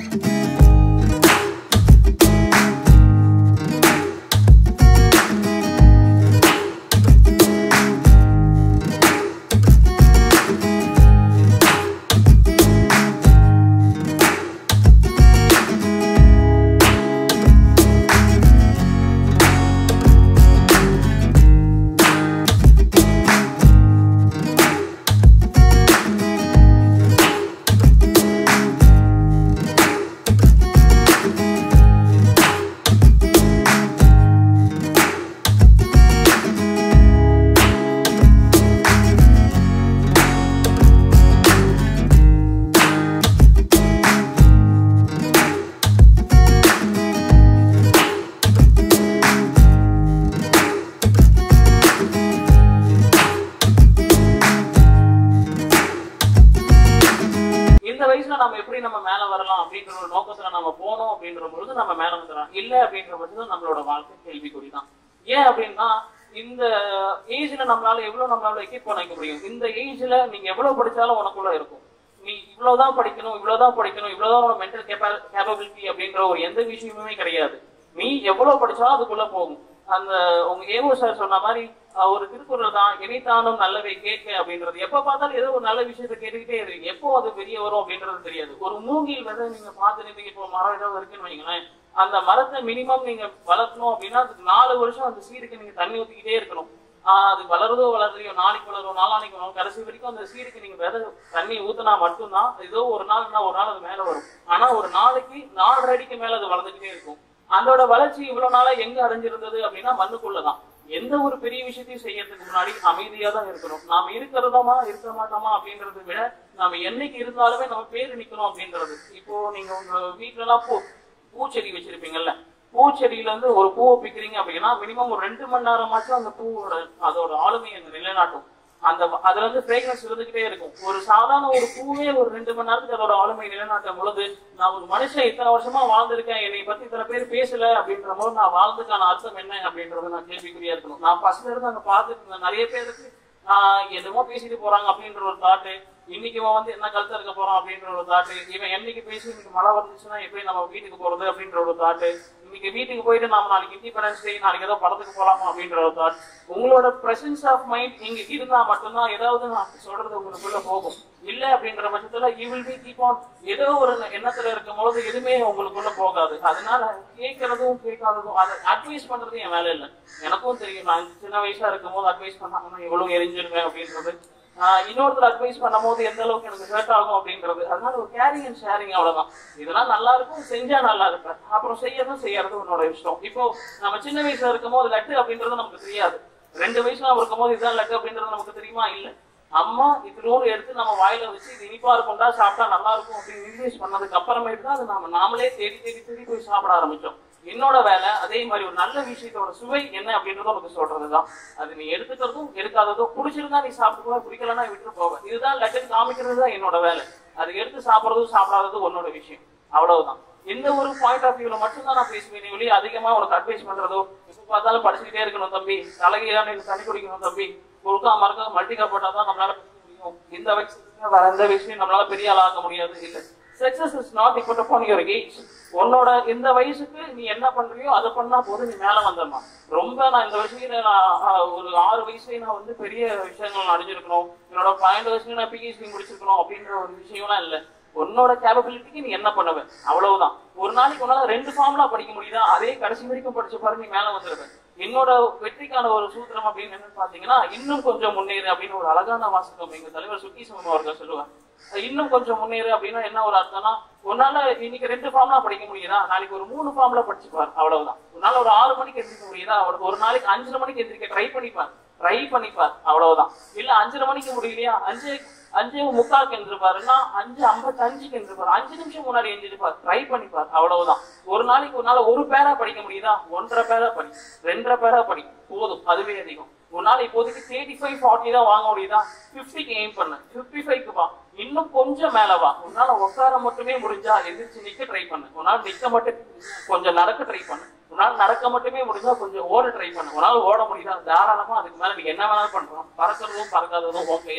இந்த வயசுல நம்ம எப்படி நம்ம மேல வரலாம் அப்படின்ற ஒரு நோக்கத்துல நம்ம போனோம் அப்படின்ற பொழுது நம்ம மேல வந்துடலாம் இல்ல அப்படின்ற பட்சத்துல நம்மளோட வாழ்க்கை கேள்விக்குறி தான் ஏன் அப்படின்னா இந்த ஏஜ்ல நம்மளால எவ்வளவு நம்மளால எக்யூப் பண்ணிக்க முடியும் இந்த ஏஜ்ல நீங்க எவ்வளவு படிச்சாலும் உனக்குள்ள இருக்கும் நீ இவ்வளவுதான் படிக்கணும் இவ்வளவுதான் படிக்கணும் இவ்வளவுதான் உனக்கு மென்டல் கேப்பபிலிட்டி அப்படின்ற ஒரு எந்த விஷயமுமே கிடையாது நீ எவ்வளவு படிச்சாலும் அதுக்குள்ள போகும் அந்த உங்க ஏவோ சார் சொன்ன மாதிரி அஹ், ஒரு திருக்குறள் தான் இணைத்தானும் நல்லவை கேட்க அப்படின்றது எப்ப பார்த்தாலும் ஏதோ ஒரு நல்ல விஷயத்த கேட்டுக்கிட்டே இருக்கு எப்போ அது வெளியே வரும் அப்படின்றது தெரியாது ஒரு மூங்கில் விதை நீங்க பார்த்து நின்று இப்போ மரம் ஏதாவது இருக்குன்னு வைங்களேன் அந்த மரத்தை மினிமம் நீங்க வளர்க்கணும் அப்படின்னா அதுக்கு நாலு வருஷம் அந்த சீடுக்கு நீங்க தண்ணி ஊத்திக்கிட்டே இருக்கணும் ஆஹ் அது வளருதோ வளருதையோ நாளைக்கு வளரும் நாளானைக்கு வளரும் கடைசி வரைக்கும் அந்த சீடுக்கு நீங்க விதை தண்ணி ஊத்துனா மட்டும்தான் ஏதோ ஒரு நாள்னா ஒரு நாள் அது மேல வரும் ஆனா ஒரு நாளைக்கு நாலரை அடிக்கு மேல அது வளர்ந்துக்கிட்டே இருக்கும் அதோட வளர்ச்சி இவ்வளவு நாளா எங்க அடைஞ்சிருந்தது அப்படின்னா மண்ணுக்குள்ளதான் எந்த ஒரு பெரிய விஷயத்தையும் செய்யறதுக்கு முன்னாடி அமைதியா தான் இருக்கணும் நாம இருக்கிறதோமா இருக்க மாட்டோமா அப்படின்றத விட நாம என்னைக்கு இருந்தாலுமே நம்ம பேரு நிக்கணும் அப்படின்றது இப்போ நீங்க உங்க வீட்டுல எல்லாம் பூ பூச்செடி வச்சிருப்பீங்கல்ல பூச்செடியில இருந்து ஒரு பூவை பிக்கிறீங்க அப்படின்னா மினிமம் ஒரு ரெண்டு மணி நேரமாச்சும் அந்த பூவோட அதோட ஆளுமை அந்த நிலைநாட்டும் அந்த அதுல இருந்து ஃப்ரேக்னஸ் இருந்துகிட்டே இருக்கும் ஒரு சாதாரண ஒரு பூவே ஒரு ரெண்டு மணி நேரத்துக்கு அதோட ஆளுமை நிலைநாட்டும் பொழுது நான் ஒரு மனுஷன் இத்தனை வருஷமா வாழ்ந்திருக்கேன் என்னை பத்தி இத்தனை பேர் பேசல அப்படின்ற போது நான் வாழ்ந்ததுக்கான அர்த்தம் என்ன அப்படின்றது நான் கேள்விக்குறியா இருக்கணும் நான் ஃபர்ஸ்ட்ல இருந்து அங்க பார்த்துட்டு இருந்தேன் நிறைய பேருக்கு ஆஹ் என்னமோ பேசிட்டு போறாங்க அப்படின்ற ஒரு தாட்டு இன்னைக்கு இவன் வந்து என்ன கழுத்த இருக்க போறான் அப்படின்ற ஒரு தாட்டு இவன் என்னைக்கு பேசி இன்னைக்கு மழை வந்துச்சுன்னா எப்படி நம்ம வீட்டுக்கு போறது அப்படின்ற ஒரு தாட்டு இன்னைக்கு வீட்டுக்கு போயிட்டு நாம நாளைக்கு இண்டிபெண்டன்ஸ் டே நாளைக்கு ஏதோ படத்துக்கு போலாமா அப்படின்ற ஒரு தாட் உங்களோட பிரசன்ஸ் ஆஃப் மைண்ட் நீங்க இருந்தா மட்டும்தான் ஏதாவது நான் சொல்றது உங்களுக்குள்ள போகும் இல்ல அப்படின்ற பட்சத்துல you will be keep on ஏதோ ஒரு எண்ணத்துல இருக்கும் பொழுது எதுவுமே உங்களுக்குள்ள போகாது அதனால கேட்கறதும் கேட்காததும் அதை அட்வைஸ் பண்றது என் வேலை இல்லை எனக்கும் தெரியும் நான் சின்ன வயசா இருக்கும் போது அட்வைஸ் பண்ணாங்கன்னா எவ்வளவு எரிஞ்சிருவேன் அப்படின்றது ஆஹ் இன்னொருத்தர் அட்வைஸ் பண்ணும் போது எந்த அளவுக்கு எனக்கு ஹர்ட் ஆகும் அப்படின்றது அதனால ஒரு கேரிங் அண்ட் ஷேரிங் அவ்வளவுதான் இதெல்லாம் நல்லா இருக்கும் செஞ்சா நல்லா இருப்பேன் அப்புறம் செய்யறதும் செய்யறது உன்னோட இஷ்டம் இப்போ நம்ம சின்ன வயசுல இருக்கும் போது லட்டு அப்படின்றது நமக்கு தெரியாது ரெண்டு வயசுல இருக்கும் போது இதுதான் லட்டு அப்படின்றது நமக்கு தெரியுமா இல்ல அம்மா இத்தினோடு எடுத்து நம்ம வாயில வச்சு இது இனிப்பா இருக்கும்டா சாப்பிட்டா நல்லா இருக்கும் அப்படின்னு இன்ட்ரடியூஸ் பண்ணதுக்கு அப்புறமேட்டு தான் அது நம்ம நாமளே தேடி தேடி தேடி போய் சாப்பிட ஆரம்பிச்சோம் என்னோட வேலை அதே மாதிரி ஒரு நல்ல விஷயத்தோட சுவை என்ன அப்படின்றத உனக்கு சொல்றதுதான் அது நீ எடுத்துக்கிறதும் எடுக்காததும் பிடிச்சிருந்தா நீ சாப்பிட்டு பிடிக்கலன்னா விட்டு போக இதுதான் லெட்டர் காமிக்கிறது தான் என்னோட வேலை அது எடுத்து சாப்பிடுறதும் சாப்பிடாததும் உன்னோட விஷயம் அவ்வளவுதான் இந்த ஒரு பாயிண்ட் ஆஃப் வியூல மட்டும்தான் நான் பேசுவேன் வெளியே அதிகமா உனக்கு அட்வைஸ் பண்றதோ எப்ப பார்த்தாலும் படிச்சுக்கிட்டே இருக்கணும் தம்பி தலைகீழான எனக்கு தண்ணி குடிக்கணும் தம்பி குறுக்கா மறக்க மல்டிகா போட்டாதான் நம்மளால பேச முடியும் இந்த வயசுல வேற எந்த விஷயம் நம்மளால பெரிய ஆள் ஆக முடியாது இல்ல success is not equal upon your age உன்னோட இந்த வயசுக்கு நீ என்ன பண்றியோ அதை பண்ணா போதும் நீ மேல வந்துடலாம் ரொம்ப நான் இந்த வயசுல நான் ஆஹ், ஒரு ஆறு வயசுலயே நான் வந்து பெரிய விஷயங்கள் நான் அடைஞ்சிருக்கணும் என்னோட பன்னெண்டு வயசுல நான் பிஹெச்டி முடிச்சிருக்கணும் அப்படின்ற ஒரு விஷயம்லாம் இல்ல உன்னோட கேப்பபிலிட்டிக்கு நீ என்ன பண்ணுவ அவ்வளவுதான் ஒரு நாளைக்கு உன்னால ரெண்டு ஃபார்முலா படிக்க முடியுதா அதே கடைசி வரைக்கும் படிச்ச பாரு நீ மேல வந்துருவேன் என்னோட வெற்றிக்கான ஒரு சூத்திரம் அப்படின்னு என்னன்னு பாத்தீங்கன்னா இன்னும் கொஞ்சம் முன்னேறு அப்படின்னு ஒரு அழகான வாசகம் எங்க தலைவர் சுக்கி சிவம் அவர்கள் சொல்லுவார் இன்னும் கொஞ்சம் முன்னேறு அப்படின்னா என்ன ஒரு அர்த்தம்னா உன்னால இன்னைக்கு ரெண்டு ஃபார்ம்லாம் படிக்க முடியுதா நாளைக்கு ஒரு மூணு ஃபார்ம்ல படிச்சுப்பார் அவ்வளவுதான் உன்னால ஒரு ஆறு மணிக்கு எந்திரிக்க முடியுதா ஒரு- ஒரு நாளைக்கு அஞ்சரை மணிக்கு எந்திரிக்க ட்ரை பண்ணிப்பார் ட்ரை பண்ணிப்பார் அவ்வளவுதான் இல்ல அஞ்சரை மணிக்கு முடியலையா அஞ்சு அஞ்சு முக்காலுக்கு எழுந்திருப்பாருன்னா அஞ்சு ஐம்பத்தஞ்சுக்கு எழுந்திருப்பாரு அஞ்சு நிமிஷம் முன்னாடி எழுந்திருப்பார் ட்ரை பண்ணிப்பார் அவ்வளவுதான் ஒரு நாளைக்கு ஒரு நாள் ஒரு பேரா படிக்க முடியுதா ஒன்றரை பேரா படி ரெண்டரை பேரா படி போதும் அதுவே அதிகம் ஒரு நாள் இப்போதைக்கு தேர்ட்டி ஃபைவ் ஃபார்ட்டி தான் வாங்க முடியுதா ஃபிஃப்டிக்கு எய்ம் பண்ணு ஃபிஃப்டி ஃபைவ்க்கு வா இன்னும் கொஞ்சம் மேல வா உன்னால உட்கார மட்டுமே முடிஞ்சா எந்திரிச்சு நிக்க ட்ரை பண்ணு உன்னால நிக்க மட்டும் கொஞ்சம் நடக்க ட்ரை பண்ணு உன்னால நடக்க மட்டுமே முடிஞ்சா கொஞ்சம் ஓட ட்ரை பண்ணு உன்னால ஓட முடியுதா தாராளமா அதுக்கு மேல நீ என்ன வேணாலும் பண்றோம் பறக்கிறதும் பறக்காததும் உன் கையில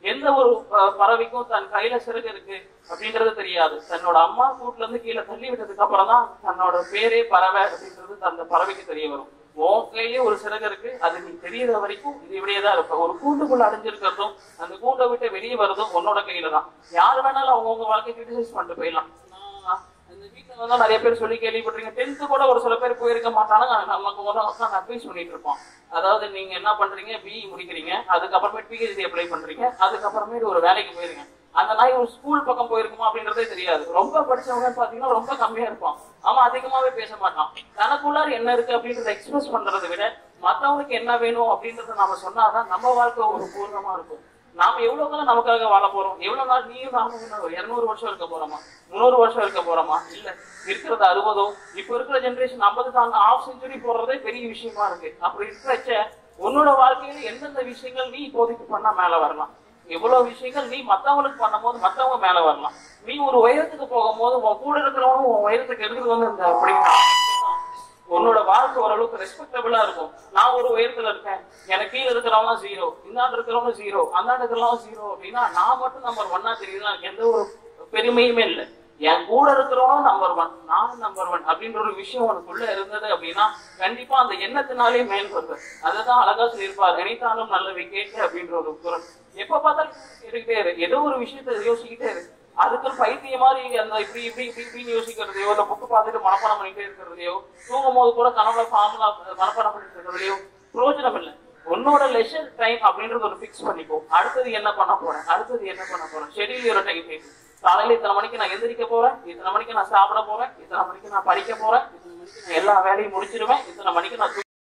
எந்த ஒரு ப- பறவைக்கும் தன் கையில சிறகு இருக்கு அப்படின்றது தெரியாது தன்னோட அம்மா கூட்டுல இருந்து கீழே தள்ளி விட்டதுக்கு அப்புறம் தான் தன்னோட பேரே பறவை அப்படின்றது அந்த பறவைக்கு தெரிய வரும் உன் கையிலே ஒரு சிறகு இருக்கு அது நீ தெரியற வரைக்கும் இது இப்படியே தான் இருப்ப ஒரு கூண்டுக்குள்ள அடைஞ்சிருக்கிறதும் அந்த கூண்டை விட்டு வெளியே வர்றதும் உன்னோட கையில தான் யார் வேணாலும் அவங்கவுங்க வாழ்க்கை கிரிட்டிசைஸ் பண்ணிட்டு போயிடலாம் நான் இந்த வீட்டுல வந்து நிறைய பேர் சொல்லி கேள்விப்பட்டிருக்கீங்க டென்த்து கூட ஒரு சில பேர் போயிருக்க மாட்டாங்க நமக்கு ஒரு உட்காந்து அட்வைஸ் பண்ணிட்டு இருப்போம் அதாவது நீங்க என்ன பண்றீங்க பிஇ முடிக்கிறீங்க அதுக்கப்புறமேட்டு பிஹெச்டி அப்ளை பண்றீங்க அதுக்கப்புறமேட்டு ஒரு வேலைக்கு போயிருங்க அந்த நாய் ஒரு ஸ்கூல் பக்கம் போயிருக்குமா அப்படின்றதே தெரியாது ரொம்ப படிச்சவங்க பாத்தீங்கன்னா ரொம்ப கம்மியா இருப்பான் அவன் அதிகமாவே பேச மாட்டான் தனக்குள்ளார என்ன இருக்கு அப்படின்றத எக்ஸ்பிரஸ் பண்றதை விட மத்தவங்களுக்கு என்ன வேணும் அப்படின்றத நாம சொன்னாதான் நம்ம வாழ்க்கை ஒரு பூர்ணமா இருக்கும் நாம எவ்வளவு காலம் நமக்காக வாழ போறோம் எவ்வளவு நாள் நீயும் நானும் ஒரு இருநூறு வருஷம் இருக்க போறோமா முந்நூறு வருஷம் இருக்க போறோமா இல்ல இருக்கிறது அறுபதோ இப்ப இருக்கிற ஜெனரேஷன் ஐம்பது தாங்க ஆஃப் செஞ்சுரி போடுறதே பெரிய விஷயமா இருக்கு அப்படி இருக்கிறச்ச உன்னோட வாழ்க்கையில எந்தெந்த விஷயங்கள் நீ இப்போதைக்கு பண்ணா மேல வரலாம் எவ்வளவு விஷயங்கள் நீ மத்தவங்களுக்கு பண்ணும்போது மத்தவங்க மேல வரலாம் நீ ஒரு உயரத்துக்கு போகும்போது உன் கூட இருக்கிறவனும் உன் உயரத்துக்கு எடுத்துட்டு வந்து இந்த அப்படின்னா உன்னோட வாழ்க்கை ஓரளவுக்கு ரெஸ்பெக்டபிளா இருக்கும் நான் ஒரு உயரத்துல இருக்கேன் எனக்கு கீழே இருக்கிறவங்க ஜீரோ இந்தாண்டு இருக்கிறவங்க ஜீரோ அந்தாண்டு இருக்கிறவங்க ஜீரோ அப்படின்னா நான் மட்டும் நம்பர் ஒன்னா தெரியுதுன்னா எனக்கு எந்த ஒரு பெருமையுமே இல்லை என் கூட இருக்கிறவனும் நம்பர் ஒன் நானும் நம்பர் ஒன் அப்படின்ற ஒரு விஷயம் உனக்குள்ள இருந்தது அப்படின்னா கண்டிப்பா அந்த எண்ணத்தினாலே மேல் வருது அதுதான் அழகா சொல்லியிருப்பார் நினைத்தாலும் நல்லவை கேட்க அப்படின்ற ஒரு குரல் எப்ப பார்த்தாலும் கேட்டுக்கிட்டே இரு ஏதோ ஒரு விஷயத்தை யோசிக்கிட்டே இரு அதுக்கு பைத்திய மாதிரி அந்த இப்படி இப்படி இப்படி இப்படின்னு யோசிக்கிறதையோ இல்ல புக்கு பார்த்துட்டு மனப்பாடம் பண்ணிட்டே இருக்கிறதையோ தூங்கும் போது கூட கனவுல ஃபார்முலா மனப்பாடம் பண்ணிட்டு இருக்கிறதையோ பிரயோஜனம் இல்லை உன்னோட லெஷர் டைம் அப்படின்றது ஒரு ஃபிக்ஸ் பண்ணிக்கோ அடுத்தது என்ன பண்ண போறேன் அடுத்தது என்ன பண்ண போறேன் ஷெடியூல் ஒரு டைம் டேபிள் காலையில இத்தனை மணிக்கு நான் எந்திரிக்க போறேன் இத்தனை மணிக்கு நான் சாப்பிட போறேன் இத்தனை மணிக்கு நான் படிக்க போறேன் இத்தனை மணிக்கு நான் எல்லா வேலையும் முடிச்சிருவேன் இத்தனை மணிக்கு நான் தூங்க